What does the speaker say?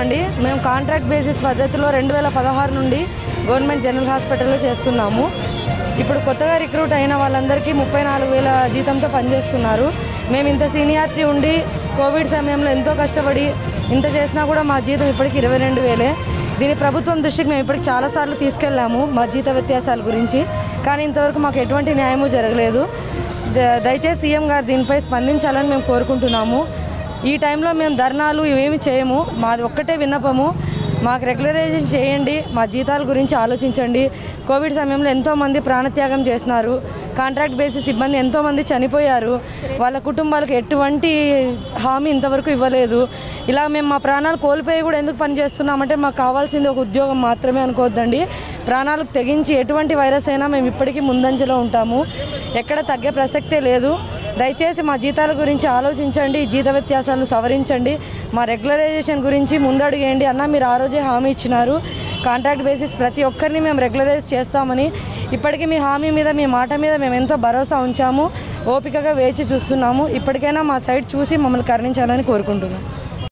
అండి మేము contract basis పద్ధతిలో రెండు వేల పదహారు నుండి గవర్నమెంట్ జనరల్ హాస్పిటల్లో చేస్తున్నాము ఇప్పుడు కొత్తగా రిక్రూట్ అయిన వాళ్ళందరికీ ముప్పై నాలుగు వేల జీతంతో పనిచేస్తున్నారు మేము ఇంత సీనియారిటీ ఉండి కోవిడ్ సమయంలో ఎంతో కష్టపడి ఇంత చేసినా కూడా మా జీతం ఇప్పటికి ఇరవై రెండు వేలే దీని ప్రభుత్వం దృష్టికి మేము ఇప్పటికి చాలాసార్లు తీసుకెళ్ళాము మా జీత వ్యత్యాసాల గురించి కానీ ఇంతవరకు మాకు ఎటువంటి న్యాయము జరగలేదు ద- దయచేసి సీఎం గారు దీనిపై స్పందించాలని మేము కోరుకుంటున్నాము ఈ టైంలో మేము ధర్నాలు ఇవేమి చేయము మాది ఒక్కటే విన్నపము మాకు రెగ్యులరైజేషన్ చేయండి మా జీతాల గురించి ఆలోచించండి కోవిడ్ సమయంలో ఎంతోమంది ప్రాణత్యాగం చేసినారు కాంట్రాక్ట్ బేసిస్ ఇబ్బంది ఎంతోమంది చనిపోయారు వాళ్ళ కుటుంబాలకు ఎటువంటి హామీ ఇంతవరకు ఇవ్వలేదు ఇలా మేము మా ప్రాణాలు కోల్పోయి కూడా ఎందుకు పని చేస్తున్నామంటే మాకు కావాల్సింది ఒక ఉద్యోగం మాత్రమే అనుకోవద్దండి ప్రాణాలకు తెగించి ఎటువంటి వైరస్ అయినా మేము ఇప్పటికీ ముందంజలో ఉంటాము ఎక్కడ తగ్గే ప్రసక్తే లేదు దయచేసి మా జీతాల గురించి ఆలోచించండి జీత వ్యత్యాసాలను సవరించండి మా రెగ్యులరైజేషన్ గురించి ముందడుగేయండి అన్న మీరు ఆ రోజే హామీ ఇచ్చినారు కాంట్రాక్ట్ బేసిస్ ప్రతి ఒక్కరిని మేము రెగ్యులరైజ్ చేస్తామని ఇప్పటికీ మీ హామీ మీద మీ మాట మీద మేము ఎంతో భరోసా ఉంచాము ఓపికగా వేచి చూస్తున్నాము ఇప్పటికైనా మా సైడ్ చూసి మమ్మల్ని కరుణించాలని కోరుకుంటున్నాం